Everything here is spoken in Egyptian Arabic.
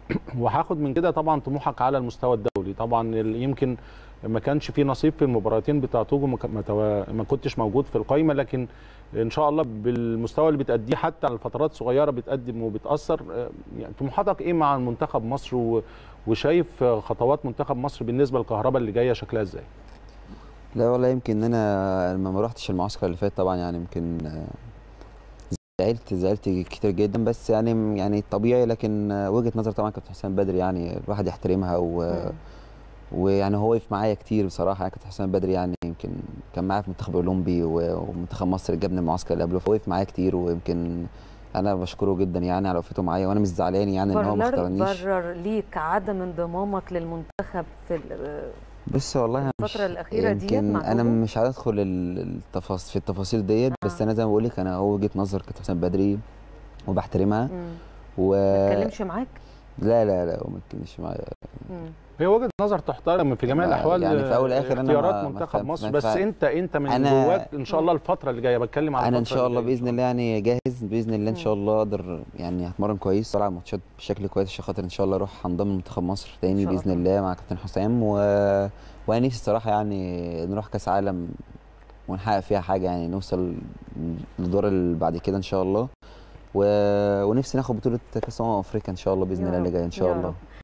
وهاخد من كده طبعا طموحك على المستوى الدولي طبعا ال- يمكن ما كانش في نصيب في المباراتين بتاع توجو ما ك- ما توا- ما كنتش موجود في القائمه لكن ان شاء الله بالمستوى اللي بتأديه حتى على فترات صغيره بتقدم وبتاثر آه، يعني طموحاتك ايه مع المنتخب مصر و- وشايف آه، خطوات منتخب مصر بالنسبه للكهرباء اللي جايه شكلها ازاي؟ لا والله يمكن انا لما ما روحتش المعسكر اللي فات طبعا يعني يمكن آه، زعلت زعلت كتير جدا بس يعني يعني طبيعي لكن آه، وجهة نظر طبعا كابتن حسام بدري يعني الواحد يحترمها و ويعني هو وقف معايا كتير بصراحه يعني كابتن حسام بدري يعني يمكن كان معايا في المنتخب الاولمبي و- ومنتخب مصر جابني المعسكر اللي قبله فوقف معايا كتير ويمكن انا بشكره جدا يعني على وقفته معايا وانا مش زعلان يعني ان هو ما برر اختارنيش برر ليك عدم انضمامك للمنتخب في ال- بس والله أنا مش الفترة الأخيرة ديت يمكن مع انا توجو؟ مش هدخل ال- التفاصيل في التفاصيل ديت بس انا زي ما بقول لك انا هو وجهه نظر كابتن حسام بدري وبحترمها مم. و ما اتكلمش معاك لا لا لا وما اتكلمش معايا مم. هي وجهه نظر تحترم في جميع ما- الاحوال يعني في أول وآخر أنا ما- اختيارات ما منتخب فهم- مصر ما بس فهم- انت انت من أنا- جواك ان شاء الله الفتره اللي جايه بتكلم على انا ان الفترة شاء اللي الله جاية. باذن الله يعني جاهز باذن الله ان شاء الله اقدر يعني هتمرن كويس والعب ماتشات بشكل كويس عشان خاطر ان شاء الله اروح هنضم لمنتخب مصر تاني شاء باذن الله مع كابتن حسام و... وانا نفسي الصراحه يعني نروح كاس عالم ونحقق فيها حاجه يعني نوصل للدور اللي بعد كده ان شاء الله و... ونفسي ناخد بطوله كاس امم افريقيا ان شاء الله باذن يا الله اللي رب، جايه ان شاء يا الله رب.